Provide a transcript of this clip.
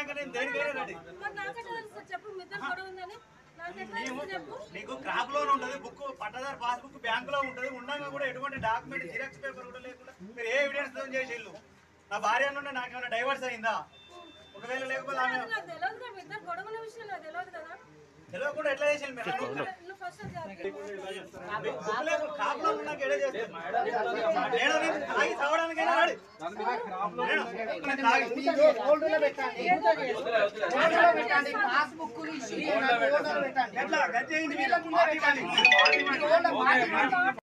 అన్నాక నేను దేనికైనా రెడీ మరి నాకెట్లా తెలుసు చెప్పు మీ ఇద్దరు గొడవ ఉందని నాకెట్లా తెలుసు చెప్పు నీకు క్రాప్ లోన్ ఉంటది బుక్ పట్టదారు పాస్బుక్ బ్యాంక్ లో ఉంటది ఉండగా కూడా ఎటువంటి డాక్యుమెంట్ జిరాక్స్ పేపర్ కూడా లేకుండా మీరు ఏ ఎవిడెన్స్ తో చేసి ఇల్లు నా భార్య నుండి నాకు ఏమైనా డైవర్స్ అయిందా ఒకవేళ లేకపోతే ఆమె అది నాకు తెలియదు కదా మీ ఇద్దరు గొడవ ఉన్న విషయం నాకు తెలియదు కదా తెలియకుండా ఎట్లా చేసి మీరు నువ్వు ఫస్ట్ క్రాప్ లోన్ ఉన్నాక ఎడే చేస్తాను నేను నేను తాగి చావడానికైనా రెడీ నేను నేను తాగి పాస్బుక్ ఇష్యూ పెట్టండి ఎట్లా గచ్చేయింది మీరు పార్టీ కానీ. పాస్బుక్